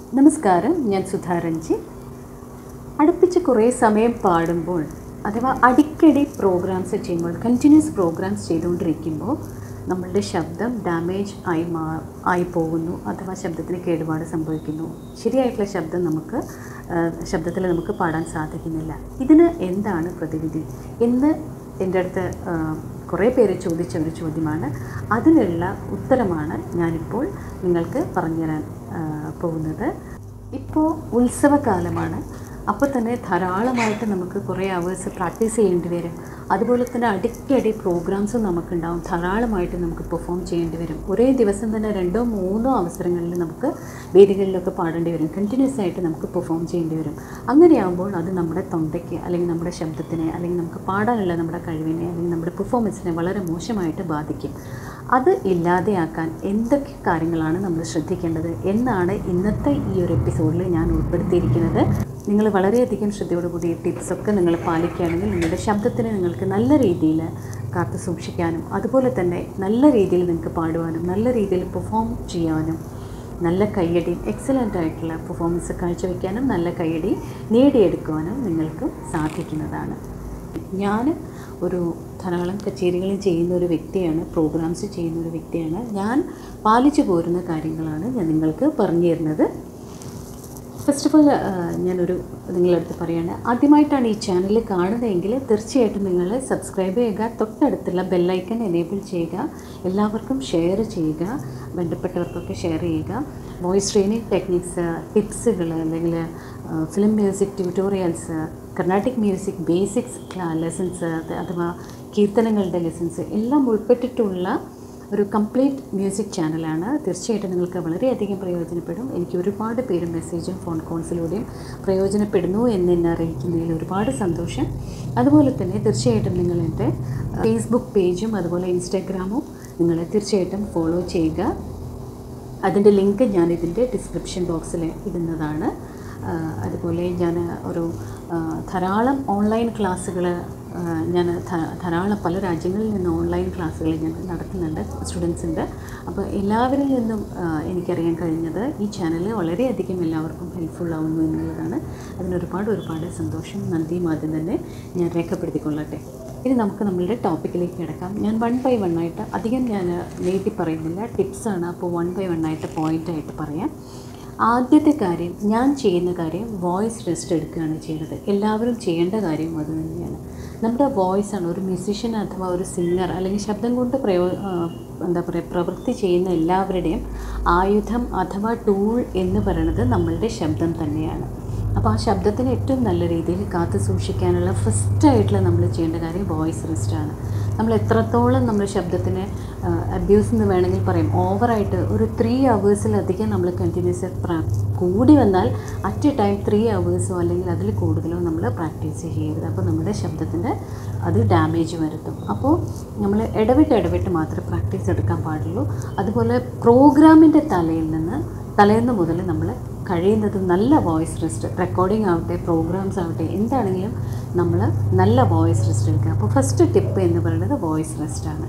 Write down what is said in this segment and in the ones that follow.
നമസ്കാരം ഞാൻ സുധാ രഞ്ജിത്ത് അടുപ്പിച്ച് കുറേ സമയം പാടുമ്പോൾ അഥവാ അടിക്കടി പ്രോഗ്രാംസ് ചെയ്യുമ്പോൾ കണ്ടിന്യൂസ് പ്രോഗ്രാംസ് ചെയ്തുകൊണ്ടിരിക്കുമ്പോൾ നമ്മളുടെ ശബ്ദം ഡാമേജ് ആയി മാ ആയി പോകുന്നു അഥവാ ശബ്ദത്തിന് കേടുപാട് സംഭവിക്കുന്നു ശരിയായിട്ടുള്ള ശബ്ദം നമുക്ക് ശബ്ദത്തിൽ നമുക്ക് പാടാൻ സാധിക്കുന്നില്ല ഇതിന് എന്താണ് പ്രതിവിധി എന്ന് എൻ്റെ അടുത്ത് ആ, കുറേ പേര് ചോദിച്ച ഒരു ചോദ്യമാണ് അതിനുള്ള ഉത്തരമാണ് ഞാനിപ്പോൾ നിങ്ങൾക്ക് പറഞ്ഞുതരാൻ ആ, പോകുന്നത് ഇപ്പോൾ ഉത്സവകാലമാണ് അപ്പോൾ തന്നെ ധാരാളമായിട്ട് നമുക്ക് കുറേ അവേഴ്സ് പ്രാക്ടീസ് ചെയ്യേണ്ടി വരും അതുപോലെ തന്നെ അടിക്കടി പ്രോഗ്രാംസും നമുക്കുണ്ടാവും ധാരാളമായിട്ട് നമുക്ക് പെർഫോം ചെയ്യേണ്ടി വരും ഒരേ ദിവസം തന്നെ രണ്ടോ മൂന്നോ അവസരങ്ങളിൽ നമുക്ക് വേദികളിലൊക്കെ പാടേണ്ടി വരും കണ്ടിന്യൂസ് ആയിട്ട് നമുക്ക് പെർഫോം ചെയ്യേണ്ടി വരും അങ്ങനെയാകുമ്പോൾ അത് നമ്മുടെ തൊണ്ടയ്ക്ക് അല്ലെങ്കിൽ നമ്മുടെ ശബ്ദത്തിനെ അല്ലെങ്കിൽ നമുക്ക് പാടാനുള്ള നമ്മുടെ കഴിവിനെ അല്ലെങ്കിൽ നമ്മുടെ പെർഫോമൻസിനെ വളരെ മോശമായിട്ട് ബാധിക്കും അത് ഇല്ലാതെയാക്കാൻ എന്തൊക്കെ കാര്യങ്ങളാണ് നമ്മൾ ശ്രദ്ധിക്കേണ്ടത് എന്നാണ് ഇന്നത്തെ ഈ ഒരു എപ്പിസോഡിൽ ഞാൻ ഉൾപ്പെടുത്തിയിരിക്കുന്നത് നിങ്ങൾ വളരെയധികം ശ്രദ്ധയോടുകൂടി ഈ ടിപ്സൊക്കെ നിങ്ങൾ പാലിക്കുകയാണെങ്കിൽ നിങ്ങളുടെ ശബ്ദത്തിനെ നിങ്ങൾക്ക് നല്ല രീതിയിൽ കാത്തു സൂക്ഷിക്കാനും അതുപോലെ തന്നെ നല്ല രീതിയിൽ നിങ്ങൾക്ക് പാടുവാനും നല്ല രീതിയിൽ പെർഫോം ചെയ്യാനും നല്ല കയ്യടി എക്സലൻ്റ് ആയിട്ടുള്ള പെർഫോമൻസ് കാഴ്ചവെക്കാനും നല്ല കയ്യടി നേടിയെടുക്കുവാനും നിങ്ങൾക്ക് സാധിക്കുന്നതാണ് ഞാൻ ഒരു ധാരാളം കച്ചേരികൾ ചെയ്യുന്ന ഒരു വ്യക്തിയാണ് പ്രോഗ്രാംസ് ചെയ്യുന്ന ഒരു വ്യക്തിയാണ് ഞാൻ പാലിച്ചു പോരുന്ന കാര്യങ്ങളാണ് ഞാൻ നിങ്ങൾക്ക് പറഞ്ഞു തരുന്നത് ഫസ്റ്റ് ഓഫ് ഓൾ ഞാനൊരു നിങ്ങളുടെ അടുത്ത് പറയാണ് ആദ്യമായിട്ടാണ് ഈ ചാനൽ കാണുന്നതെങ്കിൽ തീർച്ചയായിട്ടും നിങ്ങൾ സബ്സ്ക്രൈബ് ചെയ്യുക തൊട്ടടുത്തുള്ള ബെല്ലൈക്കൺ എനേബിൾ ചെയ്യുക എല്ലാവർക്കും ഷെയർ ചെയ്യുക ബന്ധപ്പെട്ടവർക്കൊക്കെ ഷെയർ ചെയ്യുക വോയിസ് ട്രെയിനിങ് ടെക്നിക്സ് ടിപ്സുകൾ അല്ലെങ്കിൽ film music tutorials Carnatic music basics lessons അഥവാ കീർത്തനങ്ങളുടെ ലെസൺസ് എല്ലാം ഉൾപ്പെട്ടിട്ടുള്ള ഒരു കംപ്ലീറ്റ് മ്യൂസിക് ചാനലാണ് തീർച്ചയായിട്ടും നിങ്ങൾക്ക് വളരെയധികം പ്രയോജനപ്പെടും എനിക്ക് ഒരുപാട് പേര് മെസ്സേജും ഫോൺ കോൾസിലൂടെയും പ്രയോജനപ്പെടുന്നു എന്ന് എന്നെ അറിയിക്കുന്നതിൽ ഒരുപാട് സന്തോഷം അതുപോലെ തന്നെ തീർച്ചയായിട്ടും നിങ്ങൾ എൻ്റെ ഫേസ്ബുക്ക് പേജും അതുപോലെ ഇൻസ്റ്റാഗ്രാമും നിങ്ങൾ തീർച്ചയായിട്ടും ഫോളോ ചെയ്യുക അതിൻ്റെ ലിങ്ക് ഞാൻ ഇതിൻ്റെ ഡിസ്ക്രിപ്ഷൻ ബോക്സിൽ ഇടുന്നതാണ് ആ, അതുപോലെ ഞാൻ ഒരു ആ, ധാരാളം ഓൺലൈൻ ക്ലാസ്സുകൾ ഞാൻ ധ- ധാരാളം പല രാജ്യങ്ങളിൽ നിന്ന് ഓൺലൈൻ ക്ലാസ്സുകൾ ഞാൻ നടത്തുന്നുണ്ട് സ്റ്റുഡൻസിൻ്റെ അപ്പോൾ എല്ലാവരിൽ നിന്നും ആ, എനിക്കറിയാൻ കഴിഞ്ഞത് ഈ ചാനൽ വളരെയധികം എല്ലാവർക്കും ഹെൽപ്ഫുൾ ആവുന്നു എന്നുള്ളതാണ് അതിനൊരുപാട് ഒരുപാട് സന്തോഷം നന്ദിയും ആദ്യം തന്നെ ഞാൻ രേഖപ്പെടുത്തിക്കൊള്ളട്ടെ ഇനി നമുക്ക് നമ്മളുടെ ടോപ്പിക്കിലേക്ക് കിടക്കാം ഞാൻ വൺ ബൈ വൺ ആയിട്ട് അധികം ഞാൻ നീട്ടി പറയുന്നില്ല ടിപ്സാണ് അപ്പോൾ വൺ ബൈ വൺ ആയിട്ട് പോയിൻ്റായിട്ട് പറയാം ആദ്യത്തെ കാര്യം ഞാൻ ചെയ്യുന്ന കാര്യം വോയിസ് റെസ്റ്റ് എടുക്കുകയാണ് ചെയ്യുന്നത് എല്ലാവരും ചെയ്യേണ്ട കാര്യം അത് തന്നെയാണ് നമ്മുടെ വോയിസ് ആണ് ഒരു മ്യൂസിഷ്യൻ അഥവാ ഒരു സിംഗർ അല്ലെങ്കിൽ ശബ്ദം കൊണ്ട് പ്രയോ ആ, എന്താ പറയുക പ്രവൃത്തി ചെയ്യുന്ന എല്ലാവരുടെയും ആയുധം അഥവാ ടൂൾ എന്ന് പറയുന്നത് നമ്മളുടെ ശബ്ദം തന്നെയാണ് അപ്പോൾ ആ ശബ്ദത്തിന് ഏറ്റവും നല്ല രീതിയിൽ കാത്തു സൂക്ഷിക്കാനുള്ള ഫസ്റ്റായിട്ടുള്ള നമ്മൾ ചെയ്യേണ്ട കാര്യം വോയിസ് റെസ്റ്റാണ് നമ്മൾ എത്രത്തോളം നമ്മൾ ശബ്ദത്തിന് അബ്യൂസ് എന്ന് വേണമെങ്കിൽ പറയും ഓവറായിട്ട് ഒരു ത്രീ അവേഴ്സിലധികം നമ്മൾ കണ്ടിന്യൂസ് കൂടി വന്നാൽ അറ്റ് എ ടൈം ത്രീ അവേഴ്സോ അല്ലെങ്കിൽ അതിൽ കൂടുതലോ നമ്മൾ പ്രാക്ടീസ് ചെയ്യരുത് അപ്പോൾ നമ്മുടെ ശബ്ദത്തിൻ്റെ അത് ഡാമേജ് വരുത്തും അപ്പോൾ നമ്മൾ ഇടവിട്ട് ഇടവിട്ട് മാത്രമേ പ്രാക്ടീസ് എടുക്കാൻ പാടുള്ളൂ അതുപോലെ പ്രോഗ്രാമിൻ്റെ തലയിൽ നിന്ന് തലേന്ന് മുതൽ നമ്മൾ കഴിയുന്നത് നല്ല വോയിസ് റെസ്റ്റ് റെക്കോർഡിംഗ് ആവട്ടെ പ്രോഗ്രാംസ് ആവട്ടെ എന്താണെങ്കിലും നമ്മൾ നല്ല വോയിസ് റെസ്റ്റ് എടുക്കുക അപ്പോൾ ഫസ്റ്റ് ടിപ്പ് എന്ന് പറയുന്നത് വോയിസ് റെസ്റ്റാണ്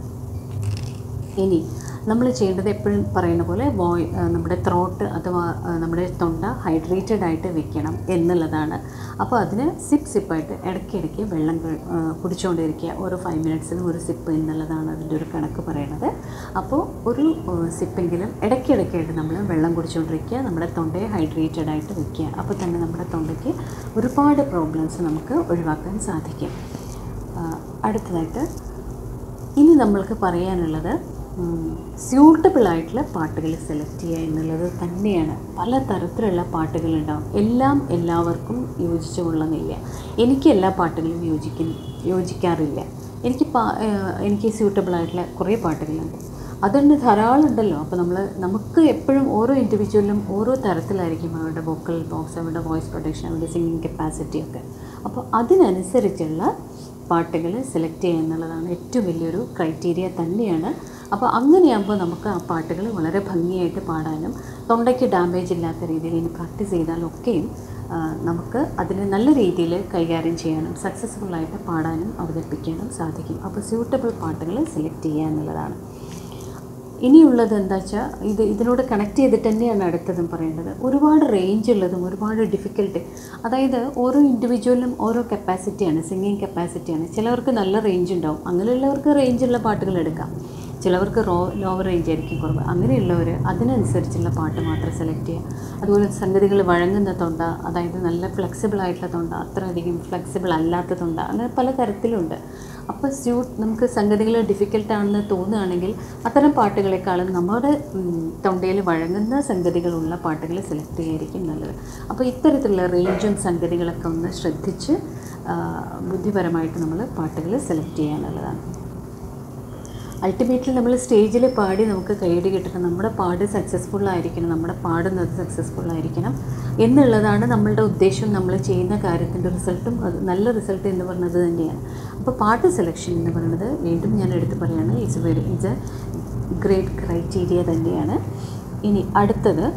ഇനി നമ്മൾ ചെയ്യേണ്ടത് എപ്പോഴും പറയുന്ന പോലെ വോയ് ആ, നമ്മുടെ ത്രോട്ട് അഥവാ ആ, നമ്മുടെ തൊണ്ട ഹൈഡ്രേറ്റഡ് ആയിട്ട് വെക്കണം എന്നുള്ളതാണ് അപ്പോൾ അതിന് സിപ്പ് സിപ്പായിട്ട് ഇടയ്ക്കിടയ്ക്ക് വെള്ളം ക- ആ, കുടിച്ചുകൊണ്ടിരിക്കുക ഓരോ ഫൈവ് മിനിറ്റ്സിനും ഒരു സിപ്പ് എന്നുള്ളതാണ് അതിൻ്റെ ഒരു കണക്ക് പറയുന്നത് അപ്പോൾ ഒരു സിപ്പെങ്കിലും ഇടയ്ക്കിടയ്ക്കായിട്ട് നമ്മൾ വെള്ളം കുടിച്ചുകൊണ്ടിരിക്കുക നമ്മുടെ തൊണ്ടയെ ഹൈഡ്രേറ്റഡ് ആയിട്ട് വെക്കുക അപ്പോൾ തന്നെ നമ്മുടെ തൊണ്ടയ്ക്ക് ഒരുപാട് പ്രോബ്ലംസ് നമുക്ക് ഒഴിവാക്കാൻ സാധിക്കും ആ, അടുത്തതായിട്ട് ഇനി നമ്മൾക്ക് പറയാനുള്ളത് സ്യൂട്ടബിൾ ആയിട്ടുള്ള പാട്ടുകൾ സെലക്ട് ചെയ്യുക എന്നുള്ളത് തന്നെയാണ് പല തരത്തിലുള്ള പാട്ടുകളുണ്ടാവും എല്ലാം എല്ലാവർക്കും യോജിച്ചു കൊള്ളുന്നില്ല എനിക്ക് എല്ലാ പാട്ടുകളും യോജിക്കുന്ന യോജിക്കാറില്ല എനിക്ക് പാ ഏഹ് എനിക്ക് സ്യൂട്ടബിൾ ആയിട്ടുള്ള കുറേ പാട്ടുകളുണ്ട് അതുകൊണ്ട് ധാരാളം ഉണ്ടല്ലോ അപ്പോൾ നമ്മൾ നമുക്ക് എപ്പോഴും ഓരോ ഇൻഡിവിജ്വലും ഓരോ തരത്തിലായിരിക്കും അവരുടെ വോക്കൽ ബോക്സ് അവരുടെ വോയിസ് പ്രൊഡക്ഷൻ അവരുടെ സിംഗിങ് കപ്പാസിറ്റി ഒക്കെ അപ്പോൾ അതിനനുസരിച്ചുള്ള പാട്ടുകൾ സെലക്ട് ചെയ്യുക എന്നുള്ളതാണ് ഏറ്റവും വലിയൊരു ക്രൈറ്റീരിയ തന്നെയാണ് അപ്പോൾ അങ്ങനെയാകുമ്പോൾ നമുക്ക് ആ പാട്ടുകൾ വളരെ ഭംഗിയായിട്ട് പാടാനും തൊണ്ടയ്ക്ക് ഡാമേജ് ഇല്ലാത്ത രീതിയിൽ ഇനി പ്രാക്ടീസ് ചെയ്താലൊക്കെയും ആ, നമുക്ക് അതിനെ നല്ല രീതിയിൽ കൈകാര്യം ചെയ്യാനും സക്സസ്ഫുള്ളായിട്ട് പാടാനും അവതരിപ്പിക്കാനും സാധിക്കും അപ്പോൾ സ്യൂട്ടബിൾ പാട്ടുകൾ സെലക്ട് ചെയ്യുക എന്നുള്ളതാണ് ഇനിയുള്ളത് എന്താ വെച്ചാൽ ഇത് ഇതിനോട് കണക്ട് ചെയ്തിട്ട് തന്നെയാണ് അടുത്തതും പറയേണ്ടത് ഒരുപാട് റേഞ്ച് ഉള്ളതും ഒരുപാട് ഡിഫിക്കൽട്ട് അതായത് ഓരോ ഇൻഡിവിജ്വലിനും ഓരോ കപ്പാസിറ്റിയാണ് സിംഗിങ് കപ്പാസിറ്റിയാണ് ചിലവർക്ക് നല്ല റേഞ്ച് ഉണ്ടാവും അങ്ങനെയുള്ളവർക്ക് റേഞ്ചുള്ള പാട്ടുകൾ എടുക്കാം ചിലവർക്ക് റോ ലോവർ റേഞ്ച് ആയിരിക്കും കുറവ് അങ്ങനെയുള്ളവർ അതിനനുസരിച്ചുള്ള പാട്ട് മാത്രം സെലക്ട് ചെയ്യുക അതുപോലെ സംഗതികൾ വഴങ്ങുന്ന തൊണ്ട അതായത് നല്ല ഫ്ലെക്സിബിൾ ആയിട്ടുള്ള തൊണ്ട അത്രയധികം ഫ്ലെക്സിബിൾ അല്ലാത്ത തൊണ്ട അങ്ങനെ പല തരത്തിലുണ്ട് അപ്പോൾ സ്യൂട്ട് നമുക്ക് സംഗതികൾ ഡിഫിക്കൽട്ടാണെന്ന് തോന്നുകയാണെങ്കിൽ അത്തരം പാട്ടുകളെക്കാളും നമ്മുടെ തൊണ്ടയിൽ വഴങ്ങുന്ന സംഗതികളുള്ള പാട്ടുകൾ സെലക്ട് ചെയ്യായിരിക്കും നല്ലത് അപ്പോൾ ഇത്തരത്തിലുള്ള റേഞ്ചും സംഗതികളൊക്കെ ഒന്ന് ശ്രദ്ധിച്ച് ആ, ബുദ്ധിപരമായിട്ട് നമ്മൾ പാട്ടുകൾ സെലക്ട് ചെയ്യാനുള്ളതാണ് അൾട്ടിമേറ്റ്ലി നമ്മൾ സ്റ്റേജിൽ പാടി നമുക്ക് കൈയടി കിട്ടണം നമ്മുടെ പാട് സക്സസ്ഫുൾ ആയിരിക്കണം നമ്മുടെ പാടുന്നത് സക്സസ്ഫുൾ ആയിരിക്കണം എന്നുള്ളതാണ് നമ്മളുടെ ഉദ്ദേശം നമ്മൾ ചെയ്യുന്ന കാര്യത്തിൻ്റെ റിസൾട്ടും അത് നല്ല റിസൾട്ട് എന്ന് പറയുന്നത് തന്നെയാണ് അപ്പോൾ പാട്ട് സെലക്ഷൻ എന്ന് പറയുന്നത് വീണ്ടും ഞാൻ എടുത്ത് പറയുകയാണ് it's very it's a great criteria തന്നെയാണ് ഇനി അടുത്തത്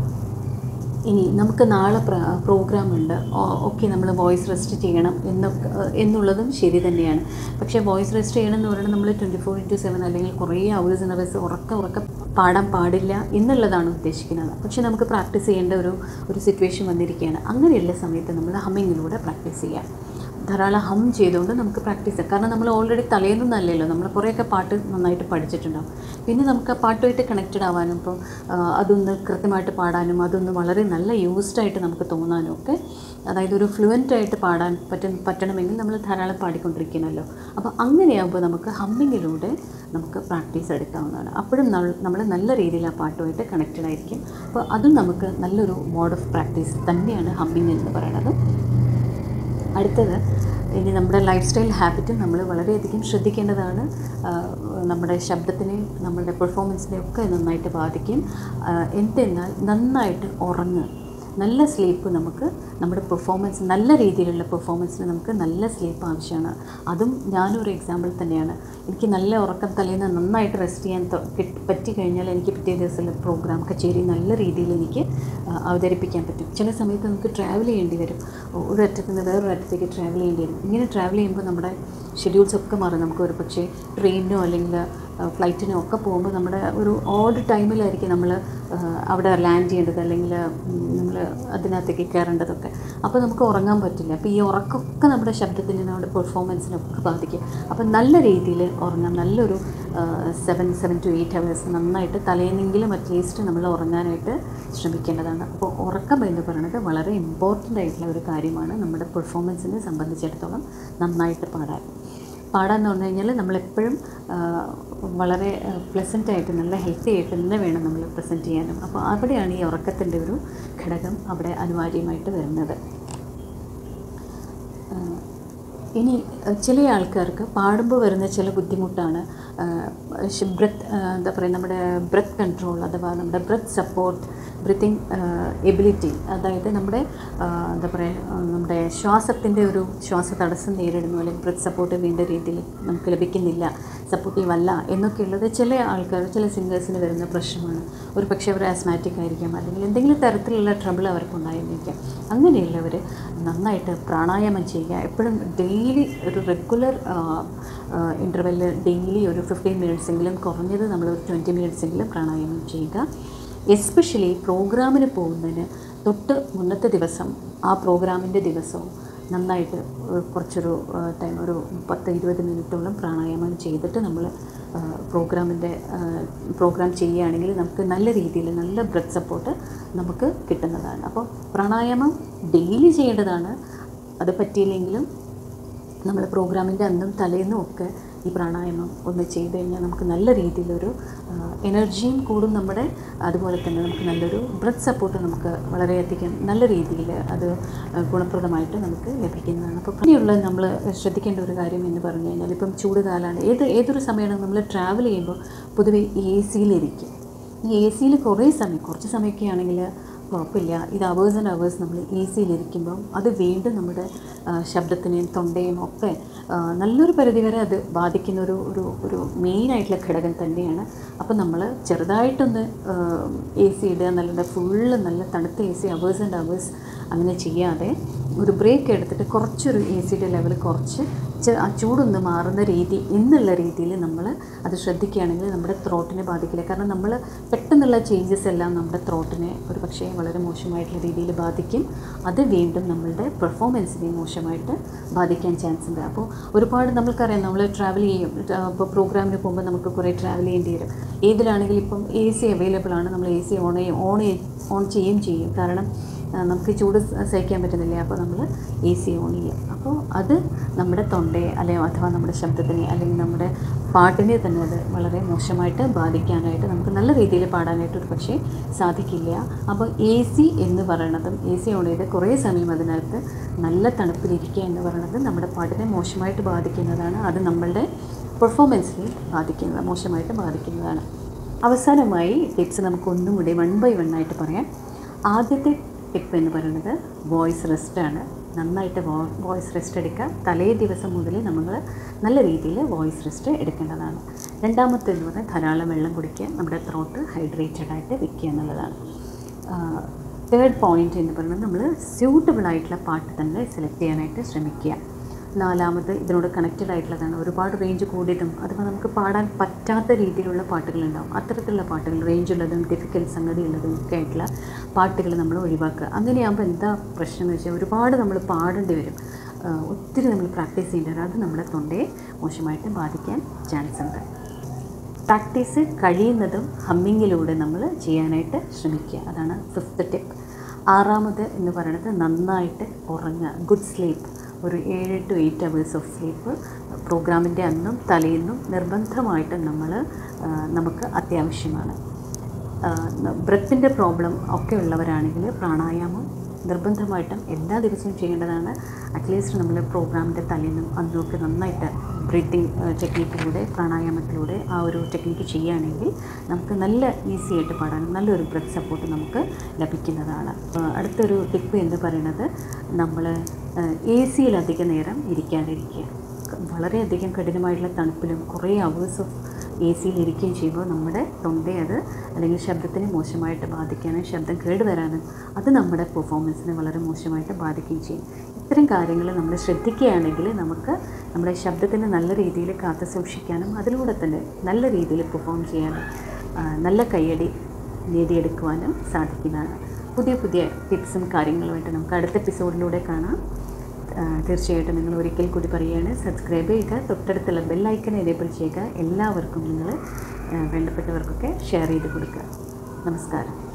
ഇനി നമുക്ക് നാളെ പ്രോഗ്രാം ഉണ്ട് ഓക്കെ നമ്മൾ വോയിസ് റെസ്റ്റ് ചെയ്യണം എന്നൊക്കെ എന്നുള്ളതും ശരി തന്നെയാണ് പക്ഷേ വോയിസ് റെസ്റ്റ് ചെയ്യണം എന്ന് പറയുന്നത് നമ്മൾ ട്വൻറ്റി ഫോർ ഇൻറ്റു സെവൻ അല്ലെങ്കിൽ കുറേ അവേഴ്സ് ഇൻ അവേഴ്സ് ഉറക്ക ഉറക്ക പാടാൻ പാടില്ല എന്നുള്ളതാണ് ഉദ്ദേശിക്കുന്നത് പക്ഷേ നമുക്ക് പ്രാക്ടീസ് ചെയ്യേണ്ട ഒരു ഒരു സിറ്റുവേഷൻ വന്നിരിക്കുകയാണ് അങ്ങനെയുള്ള സമയത്ത് നമ്മൾ ഹമ്മിങ്ങിലൂടെ പ്രാക്ടീസ് ചെയ്യാം ധാരാളം ഹം ചെയ്തുകൊണ്ട് നമുക്ക് പ്രാക്ടീസ് ചെയ്യാം കാരണം നമ്മൾ ഓൾറെഡി തലേന്നൊന്നല്ലല്ലോ നമ്മൾ കുറേയൊക്കെ പാട്ട് നന്നായിട്ട് പഠിച്ചിട്ടുണ്ടാവും പിന്നെ നമുക്ക് ആ പാട്ടുമായിട്ട് കണക്റ്റഡ് ആവാനും ഇപ്പോൾ ആ, അതൊന്ന് കൃത്യമായിട്ട് പാടാനും അതൊന്ന് വളരെ നല്ല യൂസ്ഡ് ആയിട്ട് നമുക്ക് തോന്നാനും ഒക്കെ അതായത് ഒരു ഫ്ലുവൻ്റ് ആയിട്ട് പാടാൻ പറ്റും പറ്റണമെങ്കിൽ നമ്മൾ ധാരാളം പാടിക്കൊണ്ടിരിക്കണമല്ലോ അപ്പോൾ അങ്ങനെയാകുമ്പോൾ നമുക്ക് ഹമ്മിങ്ങിലൂടെ നമുക്ക് പ്രാക്ടീസ് എടുക്കാവുന്നതാണ് അപ്പോഴും നമ്മൾ നല്ല രീതിയിൽ ആ പാട്ടുമായിട്ട് കണക്റ്റഡ് ആയിരിക്കും അപ്പോൾ അതും നമുക്ക് നല്ലൊരു മോഡ് ഓഫ് പ്രാക്ടീസ് തന്നെയാണ് ഹമ്മിങ് എന്ന് പറയുന്നത് അടുത്തത് ഇനി നമ്മുടെ ലൈഫ് സ്റ്റൈൽ ഹാബിറ്റും നമ്മൾ വളരെയധികം ശ്രദ്ധിക്കേണ്ടതാണ് ആ, നമ്മുടെ ശബ്ദത്തിനെയും നമ്മുടെ പെർഫോമൻസിനെയും ഒക്കെ നന്നായിട്ട് ബാധിക്കും ആ, എന്തെന്നാൽ നന്നായിട്ട് ഉറങ്ങുക നല്ല സ്ലീപ്പ് നമുക്ക് നമ്മുടെ പെർഫോമൻസ് നല്ല രീതിയിലുള്ള പെർഫോമൻസിന് നമുക്ക് നല്ല സ്ലീപ്പ് ആവശ്യമാണ് അതും ഞാനൊരു എക്സാമ്പിൾ തന്നെയാണ് എനിക്ക് നല്ല ഉറക്കം തലേന്ന് നന്നായിട്ട് റെസ്റ്റ് ചെയ്യാൻ തൊ- കിട്ടി- പറ്റി കഴിഞ്ഞാൽ എനിക്ക് പിറ്റേ ദിവസമുള്ള പ്രോഗ്രാം കച്ചേരി നല്ല രീതിയിൽ എനിക്ക് ആ, അവതരിപ്പിക്കാൻ പറ്റും ചില സമയത്ത് നമുക്ക് ട്രാവൽ ചെയ്യേണ്ടി വരും ഒ- ഒരു അറ്റത്ത് നിന്ന് വേറൊരു അറ്റത്തേക്ക് ട്രാവൽ ചെയ്യേണ്ടി വരും ഇങ്ങനെ ട്രാവൽ ചെയ്യുമ്പോൾ നമ്മുടെ ഷെഡ്യൂൾസ് ഒക്കെ മാറും നമുക്ക് ഒരു പക്ഷേ ട്രെയിനിനോ അല്ലെങ്കിൽ ഫ്ലൈറ്റിനോ ഒക്കെ പോകുമ്പോൾ നമ്മുടെ ഒരു ഓഡ് ടൈമിലായിരിക്കും നമ്മൾ അവിടെ ലാൻഡ് ചെയ്യേണ്ടത് അല്ലെങ്കിൽ നമ്മൾ അതിനകത്തേക്ക് കയറേണ്ടതൊക്കെ അപ്പോൾ നമുക്ക് ഉറങ്ങാൻ പറ്റില്ല അപ്പോൾ ഈ ഉറക്കമൊക്കെ നമ്മുടെ ശബ്ദത്തിന് നമ്മുടെ പെർഫോമൻസിനൊക്കെ ബാധിക്കും അപ്പോൾ നല്ല രീതിയിൽ ഉറങ്ങാം നല്ലൊരു seven seven to eight hours നന്നായിട്ട് തലേന്നെങ്കിലും അറ്റ്ലീസ്റ്റ് നമ്മൾ ഉറങ്ങാനായിട്ട് ശ്രമിക്കേണ്ടതാണ് അപ്പോൾ ഉറക്കം എന്ന് പറയുന്നത് വളരെ ഇമ്പോർട്ടൻ്റ് ആയിട്ടുള്ള ഒരു കാര്യമാണ് നമ്മുടെ പെർഫോമൻസിനെ സംബന്ധിച്ചിടത്തോളം നന്നായിട്ട് പാടാൻ പാടാന്ന് പറഞ്ഞു കഴിഞ്ഞാൽ നമ്മളെപ്പോഴും ആ, വളരെ പ്ലസൻ്റ് ആയിട്ട് നല്ല ഹെൽത്തി ആയിട്ട് തന്നെ വേണം നമ്മൾ പ്രസൻറ്റ് ചെയ്യാനും അപ്പോൾ അവിടെയാണ് ഈ ഉറക്കത്തിൻ്റെ ഒരു ഘടകം അവിടെ അനിവാര്യമായിട്ട് വരുന്നത് ആ, ഇനി അഹ് ചില ആൾക്കാർക്ക് പാടുമ്പോൾ വരുന്ന ചില ബുദ്ധിമുട്ടാണ് ബ്രത്ത് എന്താ പറയുക നമ്മുടെ ബ്രത്ത് കൺട്രോൾ അഥവാ നമ്മുടെ ബ്രത്ത് സപ്പോർട്ട് ബ്രീത്തിങ് എബിലിറ്റി അതായത് നമ്മുടെ ആ, എന്താ പറയുക ആ, നമ്മുടെ ശ്വാസത്തിൻ്റെ ഒരു ശ്വാസ തടസ്സം നേരിടുന്നു അല്ലെങ്കിൽ ബ്രത്ത് സപ്പോർട്ട് വേണ്ട രീതിയിൽ നമുക്ക് ലഭിക്കുന്നില്ല സപ്പോർട്ടീവ് അല്ല എന്നൊക്കെയുള്ളത് ചില ആൾക്കാർ ചില സിംഗേഴ്സിന് വരുന്ന പ്രശ്നമാണ് ഒരു പക്ഷേ അവർ ആസ്മാറ്റിക് ആയിരിക്കാം അല്ലെങ്കിൽ എന്തെങ്കിലും തരത്തിലുള്ള ട്രബിൾ അവർക്കുണ്ടായിരിക്കാം അങ്ങനെയുള്ളവർ നന്നായിട്ട് പ്രാണായാമം ചെയ്യുക എപ്പോഴും ഡെയിലി ഒരു റെഗുലർ ഇൻ്റർവെല്ലിൽ ഡെയിലി ഒരു ഫിഫ്റ്റീൻ മിനിറ്റ്സെങ്കിലും കുറഞ്ഞത് നമ്മൾ ഒരു ട്വൻറ്റി മിനിറ്റ്സെങ്കിലും പ്രാണായാമം ചെയ്യുക എസ്പെഷ്യലി പ്രോഗ്രാമിന് പോകുന്നതിന് തൊട്ട് മുന്നത്തെ ദിവസം ആ പ്രോഗ്രാമിൻ്റെ ദിവസവും നന്നായിട്ട് ഒരു കുറച്ചൊരു ടൈം ഒരു പത്ത് ഇരുപത് മിനിറ്റോളം പ്രാണായാമം ചെയ്തിട്ട് നമ്മൾ പ്രോഗ്രാമിൻ്റെ പ്രോഗ്രാം ചെയ്യുകയാണെങ്കിൽ നമുക്ക് നല്ല രീതിയിൽ നല്ല ബ്രത്ത് സപ്പോർട്ട് നമുക്ക് കിട്ടുന്നതാണ് അപ്പോൾ പ്രാണായാമം ഡെയിലി ചെയ്യേണ്ടതാണ് അത് പറ്റിയില്ലെങ്കിലും നമ്മൾ പ്രോഗ്രാമിൻ്റെ അന്നും തലേന്നും ഒക്കെ ഈ പ്രാണായാമം ഒന്ന് ചെയ്ത് കഴിഞ്ഞാൽ നമുക്ക് നല്ല രീതിയിലൊരു ആ, എനർജിയും കൂടും നമ്മുടെ അതുപോലെ തന്നെ നമുക്ക് നല്ലൊരു ബ്രത്ത് സപ്പോർട്ട് നമുക്ക് വളരെയധികം നല്ല രീതിയിൽ അത് ആ, ഗുണപ്രദമായിട്ട് നമുക്ക് ലഭിക്കുന്നതാണ് അപ്പോൾ ഇനിയുള്ള നമ്മൾ ശ്രദ്ധിക്കേണ്ട ഒരു കാര്യം എന്ന് പറഞ്ഞു കഴിഞ്ഞാൽ ഇപ്പം ചൂട് കാലമാണ് ഏത് ഏതൊരു സമയമാണ് നമ്മൾ ട്രാവൽ ചെയ്യുമ്പോൾ പൊതുവെ എ സിയിലിരിക്കും ഈ എ സിയിൽ കുറേ സമയം കുറച്ച് സമയമൊക്കെ ആണെങ്കിൽ കുഴപ്പമില്ല ഇത് അവേഴ്സ് ആൻഡ് അവേഴ്സ് നമ്മൾ എ സിയിലിരിക്കുമ്പം അത് വീണ്ടും നമ്മുടെ ആ, ശബ്ദത്തിനെയും തൊണ്ടയും ഒക്കെ ആ, നല്ലൊരു പരിധിവരെ അത് ബാധിക്കുന്ന ഒരു ഒരു ഒരു മെയിനായിട്ടുള്ള ഘടകം തന്നെയാണ് അപ്പോൾ നമ്മൾ ചെറുതായിട്ടൊന്ന് എ സി ഇടുക എന്നല്ലാണ്ട് ഫുള്ള് നല്ല തണുത്ത A C hours and hours അങ്ങനെ ചെയ്യാതെ ഒരു ബ്രേക്ക് എടുത്തിട്ട് കുറച്ചൊരു എ സിയുടെ ലെവൽ കുറച്ച് ചെ- ആ ചൂടൊന്ന് മാറുന്ന രീതി എന്നുള്ള രീതിയിൽ നമ്മൾ അത് ശ്രദ്ധിക്കുകയാണെങ്കിൽ നമ്മുടെ ത്രോട്ടിനെ ബാധിക്കില്ല കാരണം നമ്മൾ പെട്ടെന്നുള്ള ചേഞ്ചസ് എല്ലാം നമ്മുടെ ത്രോട്ടിനെ ഒരു പക്ഷേ വളരെ മോശമായിട്ടുള്ള രീതിയിൽ ബാധിക്കും അത് വീണ്ടും നമ്മളുടെ പെർഫോമൻസിനെ മോശമായിട്ട് ബാധിക്കാൻ ചാൻസ് ഉണ്ട് അപ്പോൾ ഒരുപാട് നമ്മൾക്കറിയാം നമ്മൾ ട്രാവൽ ചെയ്യും ഇപ്പോൾ പ്രോഗ്രാമിന് പോകുമ്പോൾ നമുക്ക് കുറേ ട്രാവൽ ചെയ്യേണ്ടി വരും ഏതിലാണെങ്കിലും ഇപ്പം എ സി അവൈലബിൾ ആണ് നമ്മൾ എ സി ഓൺ ചെയ്യും ഓൺ ഓൺ ചെയ്യുകയും ചെയ്യും കാരണം ആ, നമുക്ക് ചൂട് സ- സഹിക്കാൻ പറ്റുന്നില്ല അപ്പോൾ നമ്മൾ എ സി ഓൺ ചെയ്യും അപ്പോൾ അത് നമ്മുടെ തൊണ്ടയെ അല്ലെങ്കിൽ അഥവാ നമ്മുടെ ശബ്ദത്തിനെ അല്ലെങ്കിൽ നമ്മുടെ പാട്ടിനെ തന്നെ അത് വളരെ മോശമായിട്ട് ബാധിക്കാനായിട്ട് നമുക്ക് നല്ല രീതിയിൽ പാടാനായിട്ട് ഒരു പക്ഷേ സാധിക്കില്ല അപ്പോൾ എ സി എന്ന് പറയണതും എ സി ഓൺ ചെയ്ത് കുറേ സമയം അതിനകത്ത് നല്ല തണുപ്പിലിരിക്കുക എന്ന് പറയുന്നത് നമ്മുടെ പാട്ടിനെ മോശമായിട്ട് ബാധിക്കുന്നതാണ് അത് നമ്മളുടെ പെർഫോമൻസിനെ ബാധിക്കുന്നത് മോശമായിട്ട് ബാധിക്കുന്നതാണ് അവസാനമായി ടിപ്സ് നമുക്ക് ഒന്നും കൂടി വൺ ബൈ വൺ ആയിട്ട് പറയാം ആദ്യത്തെ ടിപ്പ് എന്ന് പറയുന്നത് വോയിസ് റെസ്റ്റാണ് നന്നായിട്ട് വോ വോയിസ് റെസ്റ്റ് എടുക്കുക തലേ ദിവസം മുതൽ നമ്മൾ നല്ല രീതിയിൽ വോയിസ് റെസ്റ്റ് എടുക്കേണ്ടതാണ് രണ്ടാമത്തേന്ന് പറഞ്ഞാൽ ധാരാളം വെള്ളം കുടിക്കുക നമ്മുടെ ത്രോട്ട് ഹൈഡ്രേറ്റഡ് ആയിട്ട് വെക്കുക എന്നുള്ളതാണ് തേർഡ് പോയിന്റ് എന്ന് പറയുന്നത് നമ്മൾ സ്യൂട്ടബിൾ ആയിട്ടുള്ള പാട്ട് തന്നെ സെലക്ട് ചെയ്യാനായിട്ട് ശ്രമിക്കുക നാലാമത് ഇതിനോട് കണക്റ്റഡ് ആയിട്ടുള്ളതാണ് ഒരുപാട് റേഞ്ച് കൂടിയതും അഥവാ നമുക്ക് പാടാൻ പറ്റാത്ത രീതിയിലുള്ള പാട്ടുകളുണ്ടാവും അത്തരത്തിലുള്ള പാട്ടുകൾ റേഞ്ച് ഉള്ളതും ഡിഫിക്കൽട്ട് സംഗതി ഉള്ളതും ഒക്കെ ആയിട്ടുള്ള പാട്ടുകൾ നമ്മൾ ഒഴിവാക്കുക അങ്ങനെയാകുമ്പോൾ എന്താ പ്രശ്നം എന്ന് വെച്ചാൽ ഒരുപാട് നമ്മൾ പാടേണ്ടി വരും ആ, ഒത്തിരി നമ്മൾ പ്രാക്ടീസ് ചെയ്യേണ്ടി വരും അത് നമ്മുടെ തൊണ്ടയെ മോശമായിട്ട് ബാധിക്കാൻ ചാൻസ് ഉണ്ട് പ്രാക്ടീസ് കഴിയുന്നതും ഹമ്മിങ്ങിലൂടെ നമ്മൾ ചെയ്യാനായിട്ട് ശ്രമിക്കുക അതാണ് ഫിഫ്ത്ത് ടിപ്പ് ആറാമത് എന്ന് പറയുന്നത് നന്നായിട്ട് ഉറങ്ങുക ഗുഡ് സ്ലീപ്പ് ഒരു ഏഴ് to eight hours of sleep പ്രോഗ്രാമിൻ്റെ അന്നും തലേന്നും നിർബന്ധമായിട്ട് നമ്മൾ നമുക്ക് അത്യാവശ്യമാണ് ബ്രത്തിൻ്റെ പ്രോബ്ലം ഒക്കെ ഉള്ളവരാണെങ്കിൽ പ്രാണായാമം നിർബന്ധമായിട്ടും എല്ലാ ദിവസവും ചെയ്യേണ്ടതാണ് അറ്റ്ലീസ്റ്റ് നമ്മൾ പ്രോഗ്രാമിൻ്റെ തലേന്നും അന്നൊക്കെ നന്നായിട്ട് ബ്രീത്തിങ് ടെക്നിക്കിലൂടെ പ്രാണായാമത്തിലൂടെ ആ ഒരു ടെക്നിക്ക് ചെയ്യുകയാണെങ്കിൽ നമുക്ക് നല്ല ഈസി ആയിട്ട് പാടാനും നല്ലൊരു ബ്രത്ത് സപ്പോർട്ട് നമുക്ക് ലഭിക്കുന്നതാണ് ആ, അടുത്തൊരു ടിപ്പ് എന്ന് പറയുന്നത് നമ്മൾ എ സിയിൽ അധിക നേരം ഇരിക്കാതിരിക്കുക വളരെയധികം കഠിനമായിട്ടുള്ള തണുപ്പിലും കുറേ അവേഴ്സ് ഓഫ് എ സിയിൽ ഇരിക്കുകയും ചെയ്യുമ്പോൾ നമ്മുടെ തൊണ്ടയെ അത് അല്ലെങ്കിൽ ശബ്ദത്തിനെ മോശമായിട്ട് ബാധിക്കാനും ശബ്ദം കേടുവരാനും അത് നമ്മുടെ പെർഫോമൻസിനെ വളരെ മോശമായിട്ട് ബാധിക്കുകയും ചെയ്യും ഇത്തരം കാര്യങ്ങൾ നമ്മൾ ശ്രദ്ധിക്കുകയാണെങ്കിൽ നമുക്ക് നമ്മുടെ ശബ്ദത്തിനെ നല്ല രീതിയിൽ കാത്തു സൂക്ഷിക്കാനും അതിലൂടെ തന്നെ നല്ല രീതിയിൽ പെർഫോം ചെയ്യാനും ആ, നല്ല കയ്യടി നേടിയെടുക്കുവാനും സാധിക്കുന്നതാണ് പുതിയ പുതിയ ടിപ്സും കാര്യങ്ങളുമായിട്ട് നമുക്ക് അടുത്ത എപ്പിസോഡിലൂടെ കാണാം ആ, തീർച്ചയായിട്ടും നിങ്ങൾ ഒരിക്കൽ കൂടി പറയുകയാണ് സബ്സ്ക്രൈബ് ചെയ്യുക തൊട്ടടുത്തുള്ള ബെല്ലൈക്കൺ എനേബിൾ ചെയ്യുക എല്ലാവർക്കും നിങ്ങൾ വേണ്ടപ്പെട്ടവർക്കൊക്കെ ഷെയർ ചെയ്ത് കൊടുക്കുക നമസ്കാരം